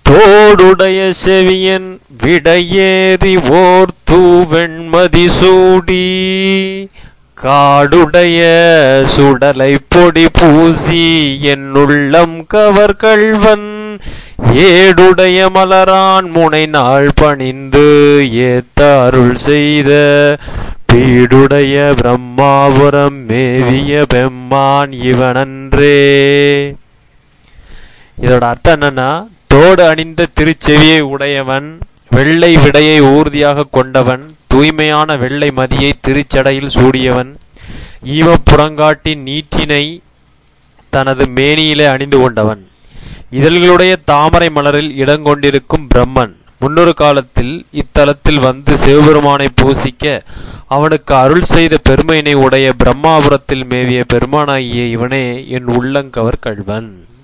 தோடுடைய செவியன் விடையேறி ஓர் தூவெண்மதி சூடி காடுடைய சுடலை பொடி பூசி என் உள்ளம் கவர் கள்வன் ஏடுடைய மலரான் முனை நாள் பணிந்து ஏத்த அருள் செய்த பீடுடைய பிரம்மாபுரம் மேவிய பெம்மான் இவனன்றே இதோட அர்த்தம் என்னன்னா தோடு அணிந்த திருச்செவியை உடையவன் வெள்ளை விடையை ஊர்தியாக கொண்டவன் தூய்மையான வெள்ளை மதியை திருச்சடையில் சூடியவன் ஈமப்புறங்காட்டி நீற்றினை தனது மேனியிலே அணிந்து கொண்டவன் இதழ்களுடைய தாமரை மலரில் இடங்கொண்டிருக்கும் பிரம்மன் முன்னொரு காலத்தில் இத்தலத்தில் வந்து சிவபெருமானை பூசிக்க அவனுக்கு அருள் செய்த பெருமையினை உடைய பிரம்மாபுரத்தில் மேவிய பெருமானாகிய இவனே என் உள்ளங்கவர் கள்வன்